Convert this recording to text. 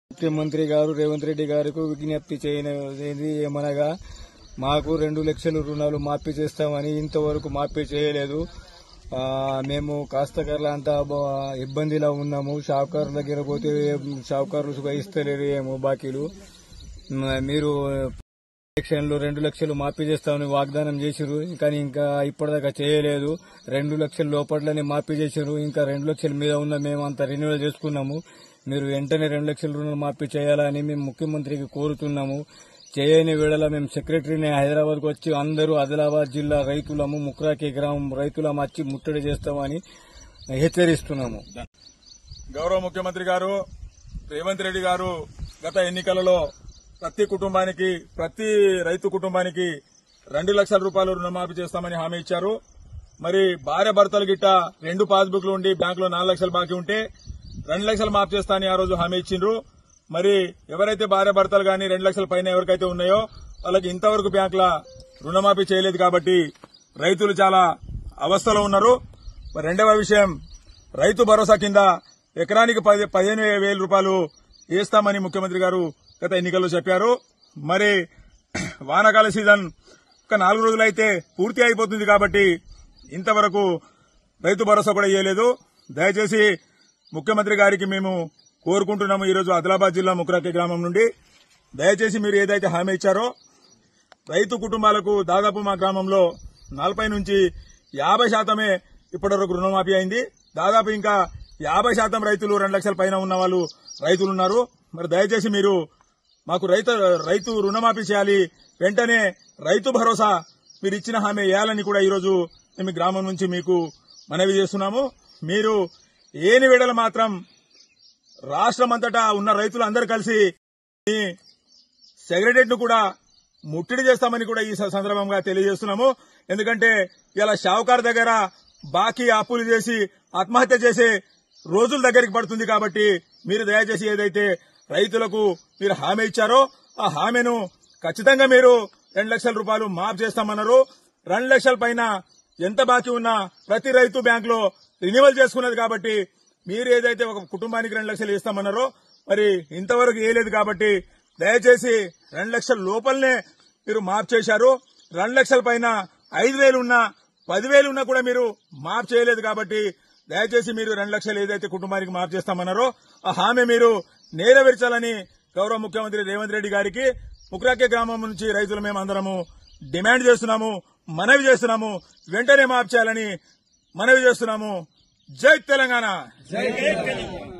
ముఖ్యమంత్రి గారు రేవంత్ రెడ్డి గారికి విజ్ఞప్తి చేయనిది ఏమనగా మాకు రెండు లక్షల రుణాలు మాఫీ చేస్తామని ఇంతవరకు మాఫీ చేయలేదు ఆ, మేము కాస్తకర్ల అంతా బ- ఇబ్బందిలో ఉన్నాము షావుకారుల దగ్గర పోతే షావుకారులు సుఖ ఇస్తలేరు ఏమో బాకీలు మ- మీరు ఎలక్షన్లో రెండు లక్షలు మాఫీ చేస్తామని వాగ్దానం చేసిరు కానీ ఇంకా ఇప్పటిదాకా చేయలేదు రెండు లక్షల లోపట్లనే మాఫీ చేసిరు ఇంకా రెండు లక్షల మీద ఉన్న మేము అంత రెన్యువల్ చేసుకున్నాము మీరు వెంటనే రెండు లక్షల రుణాలు మాఫీ చేయాలని మేము ముఖ్యమంత్రికి కోరుతున్నాము చేయని వేళల మేము సెక్రటరీని హైదరాబాద్కు వచ్చి అందరూ ఆదిలాబాద్ జిల్లా రైతులము ముక్రాకి గ్రామం రైతులం వచ్చి ముట్టడి చేస్తామని హెచ్చరిస్తున్నాము గౌరవ ముఖ్యమంత్రి గారు రేవంత్ రెడ్డి గారు గత ఎన్నికలలో ప్రతి కుటుంబానికి ప్రతి రైతు కుటుంబానికి రెండు లక్షల రూపాయలు రుణమాఫీ చేస్తామని హామీ ఇచ్చారు మరి భార్య భర్తలు గిట్ట రెండు పాస్బుక్లు ఉండి బ్యాంకులో నాలుగు లక్షలు బాకీ ఉంటే రెండు లక్షలు మాఫీ చేస్తా అని ఆ రోజు హామీ ఇచ్చిండ్రు మరి ఎవరైతే భార్య భర్తలు గాని రెండు లక్షల పైన ఎవరికైతే ఉన్నాయో వాళ్ళకి ఇంతవరకు బ్యాంకుల రుణమాఫీ చేయలేదు కాబట్టి రైతులు చాలా అవస్థలో ఉన్నారు మరి రెండవ విషయం రైతు భరోసా కింద ఎకరానికి పది పదిహేను వేల రూపాయలు వేస్తామని ముఖ్యమంత్రి గారు గత ఎన్నికల్లో చెప్పారు మరి వానాకాల సీజన్ ఒక నాలుగు రోజులైతే పూర్తి అయిపోతుంది కాబట్టి ఇంతవరకు రైతు భరోసా కూడా ఇవ్వలేదు దయచేసి ముఖ్యమంత్రి గారికి మేము కోరుకుంటున్నాము ఈరోజు ఆదిలాబాద్ జిల్లా ముక్రాకి గ్రామం నుండి దయచేసి మీరు ఏదైతే హామీ ఇచ్చారో రైతు కుటుంబాలకు దాదాపు మా గ్రామంలో నలభై నుంచి యాభై శాతమే ఇప్పటివరకు రుణమాఫీ అయింది దాదాపు ఇంకా యాభై శాతం రైతులు రెండు లక్షల పైన ఉన్న వాళ్ళు రైతులు ఉన్నారు మరి దయచేసి మీరు మాకు రైతు రైతు రుణమాఫీ చేయాలి వెంటనే రైతు భరోసా మీరు ఇచ్చిన హామీ వేయాలని కూడా ఈరోజు మేము గ్రామం నుంచి మీకు మనవి చేస్తున్నాము మీరు ఏని వేడలు మాత్రం రాష్ట్రమంతటా ఉన్న రైతులు అందరూ కలిసి ఈ సెక్రటరియట్ ను కూడా ముట్టడి చేస్తామని కూడా ఈ స- సందర్భంగా తెలియజేస్తున్నాము ఎందుకంటే ఇలా షావుకార్ దగ్గర బాకీ అప్పులు చేసి ఆత్మహత్య చేసే రోజుల దగ్గరికి పడుతుంది కాబట్టి మీరు దయచేసి ఏదైతే రైతులకు మీరు హామీ ఇచ్చారో ఆ హామీను ఖచ్చితంగా మీరు రెండు లక్షల రూపాయలు మాఫ్ చేస్తామన్నారు రెండు లక్షల పైన ఎంత బాకీ ఉన్నా ప్రతి రైతు బ్యాంకులో రినివల్ చేసుకున్నది కాబట్టి మీరు ఏదైతే ఒక కుటుంబానికి రెండు లక్షలు ఇస్తామన్నారో మరి ఇంతవరకు వేయలేదు కాబట్టి దయచేసి రెండు లక్షల లోపలనే మీరు మాఫ్ చేశారు రెండు లక్షల పైన ఐదు వేలు ఉన్నా పదివేలు ఉన్నా కూడా మీరు మాఫ్ చేయలేదు కాబట్టి దయచేసి మీరు రెండు లక్షలు ఏదైతే కుటుంబానికి మాఫ్ చేస్తామన్నారో ఆ హామీ మీరు నెరవేర్చాలని గౌరవ ముఖ్యమంత్రి రేవంత్ రెడ్డి గారికి ముక్రాకే గ్రామం నుంచి రైతులు మేము అందరము డిమాండ్ చేస్తున్నాము మనవి చేస్తున్నాము వెంటనే మాఫ్ చేయాలని మనవి చేస్తున్నాము జై తెలంగాణ